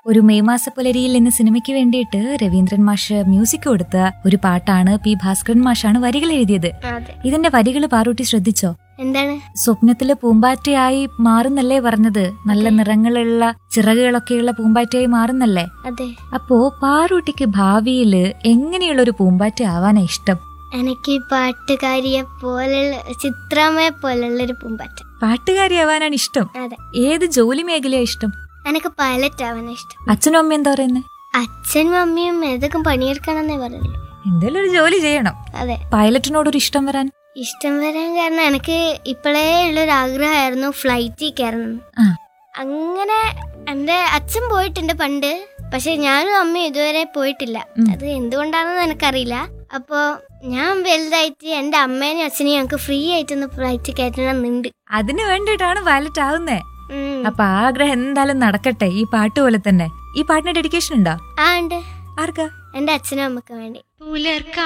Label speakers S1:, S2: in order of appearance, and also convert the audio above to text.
S1: ഒരു മെയ് മാസ പുലരിയിൽ എന്ന സിനിമയ്ക്ക് വേണ്ടിയിട്ട് രവീന്ദ്രൻ മാഷ് മ്യൂസിക് കൊടുത്ത ഒരു പാട്ടാണ് പി ഭാസ്കരൻ മാഷാണ് വരികൾ എഴുതിയത്
S2: അതെ
S1: ഇതിന്റെ വരികൾ പാറൂട്ടി ശ്രദ്ധിച്ചോ
S2: എന്താണ്
S1: സ്വപ്നത്തില് പൂമ്പാറ്റയായി മാറുന്നല്ലേ പറഞ്ഞത് നല്ല നിറങ്ങളുള്ള ചിറകുകളൊക്കെയുള്ള പൂമ്പാറ്റയായി മാറുന്നല്ലേ
S2: അതെ
S1: അപ്പോ പാറൂട്ടിക്ക് ഭാവിയില് എങ്ങനെയുള്ള ഒരു പൂമ്പാറ്റ ആവാനാ ഇഷ്ടം
S2: എനിക്ക് ഈ പാട്ടുകാരിയെ പോലുള്ള ചിത്രമയെ പോലുള്ള ഒരു പൂമ്പാറ്റ
S1: പാട്ടുകാരി ആവാനാണ് ഇഷ്ടം
S2: അതെ
S1: ഏത് ജോലി മേഖലയാ ഇഷ്ടം
S2: എനിക്ക് പൈലറ്റ് ആവാനാ ഇഷ്ടം
S1: അച്ഛനും അമ്മയും എന്താ പറയുന്നത്
S2: അച്ഛനും അമ്മയും ഏതൊക്കെ പണിയെടുക്കണമെന്നേ പറയുള്ളൂ
S1: എന്തെങ്കിലും ഒരു ജോലി ചെയ്യണം
S2: അതെ
S1: പൈലറ്റിനോടൊരു ഇഷ്ടം വരാൻ
S2: ഇഷ്ടം വരാൻ കാരണം എനിക്ക് ഇപ്പോഴേ ഉള്ളൊരു ആഗ്രഹമായിരുന്നു ഫ്ലൈറ്റിൽ കയറണം
S1: ആ
S2: അങ്ങനെ എൻ്റെ അച്ഛൻ പോയിട്ടുണ്ട് പണ്ട് പക്ഷെ ഞാനും അമ്മയും ഇതുവരെ പോയിട്ടില്ല
S1: ഉം.
S2: അത് എന്തുകൊണ്ടാണെന്ന് എനിക്കറിയില്ല അപ്പോൾ ഞാൻ വലുതായിട്ട് എൻ്റെ അമ്മേനെയും അച്ഛനെയും ഞങ്ങൾക്ക് ഫ്രീ ആയിട്ടൊന്ന് ഫ്ലൈറ്റ് കയറ്റണമെന്നുണ്ട്
S1: അതിനു വേണ്ടിയിട്ടാണ് പൈലറ്റ് ആവുന്നേ
S2: ഉം.
S1: അപ്പൊ ആ ആഗ്രഹം എന്തായാലും നടക്കട്ടെ ഈ പാട്ട് പോലെ തന്നെ ഈ പാട്ടിന് ഡെഡിക്കേഷൻ ഉണ്ടോ
S2: ആ ഉണ്ട്
S1: ആർക്കാ
S2: എൻ്റെ അച്ഛനും അമ്മക്കും വേണ്ടി
S3: പുലർക്കാ